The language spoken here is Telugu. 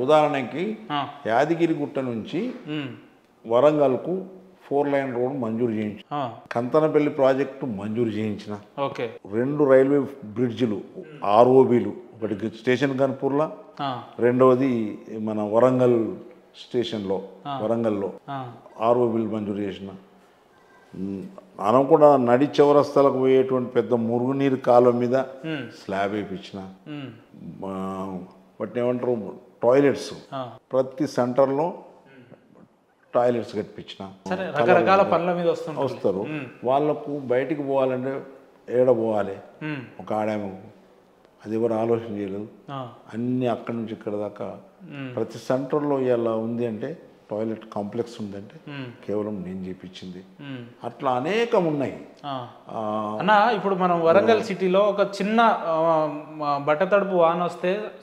ఉదాహరణకి ఆ, యాదగిరి గుట్ట నుంచి ఉమ్, వరంగల్కు ఫోర్ లైన్ రోడ్ మంజూరు చేయించు ఆ, కంతనపల్లి ప్రాజెక్టు మంజూరు చేయించిన ఓకే రెండు రైల్వే బ్రిడ్జిలు ఆర్ఓబీలు ఒకటి స్టేషన్ కన్పూర్లో ఆ, రెండవది మన వరంగల్ స్టేషన్లో వరంగల్లో ఆ, ఆర్ఓబీలు మంజూరు చేసిన ఉమ్, అనకుండా నడి చౌరస్తాలకు పోయేటువంటి పెద్ద మురుగునీరు కాలువ మీద ఉమ్, స్లాబ్ వేయించిన ఉమ్, వాటిని ఏమంటారు టాయిలెట్స్ ఆ. ప్రతి సెంటర్లో టాయిలెట్స్ కట్టించిన సరే రకరకాల పనుల మీద వస్తుంటారు వస్తారు వాళ్ళకు బయటికి పోవాలంటే ఏడ పోవాలి ఉమ్, ఒక ఆడాము అది ఎవరు ఆలోచన చేయలేదు ఆ, అన్నీ అక్కడి నుంచి ఇక్కడ దాకా ప్రతి సెంటర్లో ఇలా ఉంది అంటే టాయిలెట్ కాంప్లెక్స్ ఉందంటే ఉమ్, కేవలం నేను చేపించింది ఉమ్, అట్లా అనేకం ఉన్నాయి ఆ. ఆ, అన్న ఇప్పుడు మనం వరంగల్ సిటీలో ఒక చిన్న ఆ, మ- బట్ట తడుపు వాన వస్తే